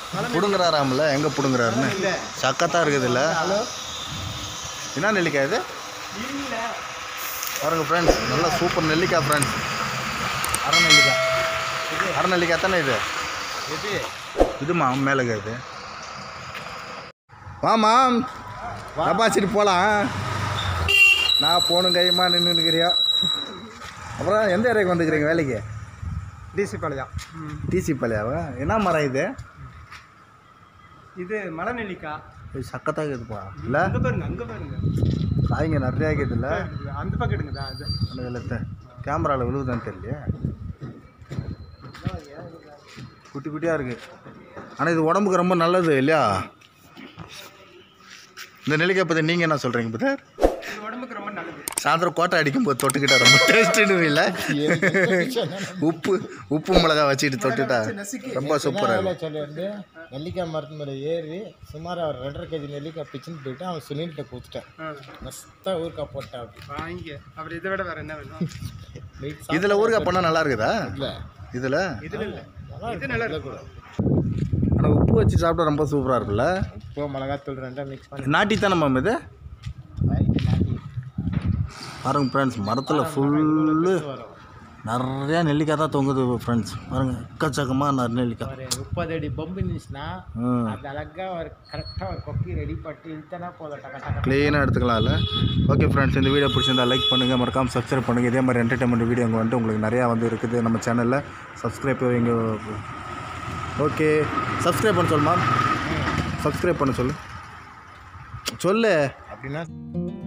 பிடுங்குறாராம்ல எங்கே பிடுங்குறாருன்னு சக்கத்தான் இருக்குதுல்ல என்ன நெல்லிக்காய் இது பாருங்க ஃப்ரெண்ட்ஸ் நல்லா சூப்பர் நெல்லிக்காய் ஃப்ரெண்ட்ஸ் அரை நெல்லிக்காய் அரை நெல்லிக்காய் தானே இது எது இதுமா மேலே இது வாமா டப்பாச்சிட்டு போகலாம் நான் போகணும் கையமா நின்றுக்கிறியா அப்புறம் எந்த ஏரியாவுக்கு வந்துக்கிறீங்க வேலைக்கு டிசி பாளையம் டிசி பாளையாவா என்ன மரம் இது இது மலை நெல்லிக்காய் இது சக்கத்தாக இருக்குதுப்பா இல்லை அங்க பாருங்க அங்க பாருங்க காய்ங்க நிறையா இருக்குதுல்ல அந்த பக்கம் எடுங்கதா அது அந்த வெள்ளத்தை கேமராவில் விழுவுதான்னு தெரியலையே குட்டி குட்டியாக இருக்குது ஆனால் இது உடம்புக்கு ரொம்ப நல்லது இல்லையா இந்த நெல்லிக்காய் பற்றி நீங்கள் என்ன சொல்கிறீங்க பதர் இது உடம்புக்கு ரொம்ப நல்லது சாயந்தரம் கோட்டை அடிக்கும் போது தொட்டுக்கிட்டா ரொம்ப டேஸ்ட்டுன்னு இல்லை உப்பு உப்பு மிளகா வச்சுக்கிட்டு தொட்டுட்டா ரொம்ப சூப்பராக இருக்கும் சொல்லிருந்து நெல்லிக்காய் மரத்து மேலே ஏறி சுமார் ஒரு ரெண்டரை கேஜி நெல்லிக்காய் பிச்சுன்னு போயிட்டு அவன் சுனில்கிட்ட கொடுத்துட்டேன் மஸ்தாக ஊருக்காய் போட்டான் அப்படி வாங்கிக்க அப்புறம் இதை விட வேற என்ன வேணும் வெயிட் இதில் ஊறுகாய் பண்ணால் நல்லா இருக்குதா இல்லை இதில் இதுல இல்ல இது நல்லா இருக்கும் ஆனால் உப்பு வச்சு சாப்பிட்டா ரொம்ப சூப்பராக இருக்குல்ல உப்பு மிளகாத்தூள் ரெண்டாக மிக்ஸ் பண்ணி நாட்டி தானே மேம் இது நாட்டி பாருங்க ஃப்ரெண்ட்ஸ் மரத்தில் ஃபுல்லு வரும் நிறையா நெல்லிக்காய் தான் தொங்குது ஃப்ரெண்ட்ஸ் பாருங்க எக்கச்சக்கமாக நிறைய நெல்லிக்காய் ஒரு முப்பது அடி பம்பு இருந்துச்சுன்னா ம் அது அழகாக ஒரு கரெக்டாக ஒரு கொக்கி ரெடி பட்டு இழுத்தனா போதும் டக்க டக்க க்ளீனாக எடுத்துக்கலாம்ல ஓகே ஃப்ரெண்ட்ஸ் இந்த வீடியோ பிடிச்சிருந்தா லைக் பண்ணுங்கள் மறக்காமல் சப்ஸ்கிரைப் பண்ணுங்கள் இதே மாதிரி என்டர்டைன்மெண்ட் வீடியோ அங்கே வந்துட்டு உங்களுக்கு நிறையா வந்து இருக்குது நம்ம சேனலில் சப்ஸ்கிரைப் இங்கே ஓகே சப்ஸ்கிரைப் பண்ண சொல்லுமா சப்ஸ்கிரைப் பண்ண சொல்லு சொல்லு அப்படின்னா